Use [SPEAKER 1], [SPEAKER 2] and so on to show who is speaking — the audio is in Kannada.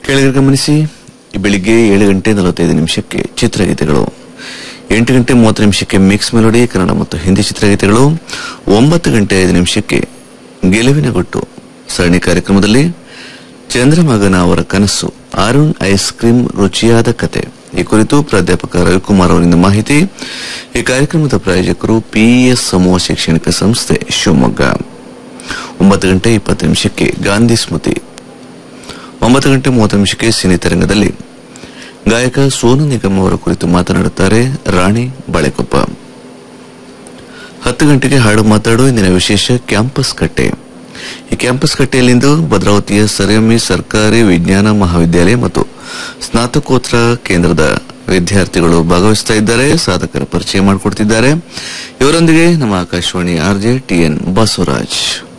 [SPEAKER 1] ಕೆಳಗೆ ಗಮನಿಸಿ ಈ ಬೆಳಿಗ್ಗೆ ಏಳು ಗಂಟೆ ನಲವತ್ತೈದು ನಿಮಿಷಕ್ಕೆ ಚಿತ್ರಗೀತೆಗಳು ಎಂಟು ಗಂಟೆ ಮೂವತ್ತು ನಿಮಿಷಕ್ಕೆ ಮಿಕ್ಸ್ ಮೆಲೋಡಿ ಕನ್ನಡ ಮತ್ತು ಹಿಂದಿ ಚಿತ್ರಗೀತೆಗಳು ಒಂಬತ್ತು ಗಂಟೆ ಐದು ನಿಮಿಷಕ್ಕೆ ಗೆಲುವಿನ ಗುಟ್ಟು ಸರಣಿ ಕಾರ್ಯಕ್ರಮದಲ್ಲಿ ಚಂದ್ರಮಗನ ಅವರ ಕನಸು ಅರುಣ್ ಐಸ್ ಕ್ರೀಮ್ ರುಚಿಯಾದ ಕತೆ ಈ ಕುರಿತು ಪ್ರಾಧ್ಯಾಪಕ ರವಿಕುಮಾರ್ ಅವರಿಂದ ಮಾಹಿತಿ ಈ ಕಾರ್ಯಕ್ರಮದ ಪ್ರಾಯೋಜಕರು ಪಿಇಎಸ್ ಸಮೂಹ ಶೈಕ್ಷಣಿಕ ಸಂಸ್ಥೆ ಶಿವಮೊಗ್ಗ ಒಂಬತ್ತು ಗಂಟೆ ಇಪ್ಪತ್ತು ನಿಮಿಷಕ್ಕೆ ಗಾಂಧಿ ಸ್ಮೃತಿ ಒಂಬತ್ತು ಗಂಟೆ ಮೂವತ್ತು ನಿಮಿಷಕ್ಕೆ ಸಿನಿ ತರಂಗದಲ್ಲಿ ಗಾಯಕ ಸೋನು ನಿಗಮ್ ಅವರ ಕುರಿತು ಮಾತನಾಡುತ್ತಾರೆ ರಾಣಿ ಬಾಳೆಕೊಪ್ಪ ಹತ್ತು ಗಂಟೆಗೆ ಹಾಡು ಮಾತಾಡೋ ಇಂದಿನ ವಿಶೇಷ ಕ್ಯಾಂಪಸ್ ಕಟ್ಟೆ ಈ ಕ್ಯಾಂಪಸ್ ಕಟ್ಟೆಯಲ್ಲಿಂದು ಭದ್ರಾವತಿಯ ಸರಿಯಮ್ಮಿ ಸರ್ಕಾರಿ ವಿಜ್ಞಾನ ಮಹಾವಿದ್ಯಾಲಯ ಮತ್ತು ಸ್ನಾತಕೋತ್ತರ ಕೇಂದ್ರದ ವಿದ್ಯಾರ್ಥಿಗಳು ಭಾಗವಹಿಸ್ತಾ ಇದ್ದಾರೆ ಸಾಧಕರ ಪರಿಚಯ ಮಾಡಿಕೊಡ್ತಿದ್ದಾರೆ ಇವರೊಂದಿಗೆ ನಮ್ಮ ಆಕಾಶವಾಣಿ ಆರ್ಜೆ ಟಿಎನ್ ಬಸವರಾಜ್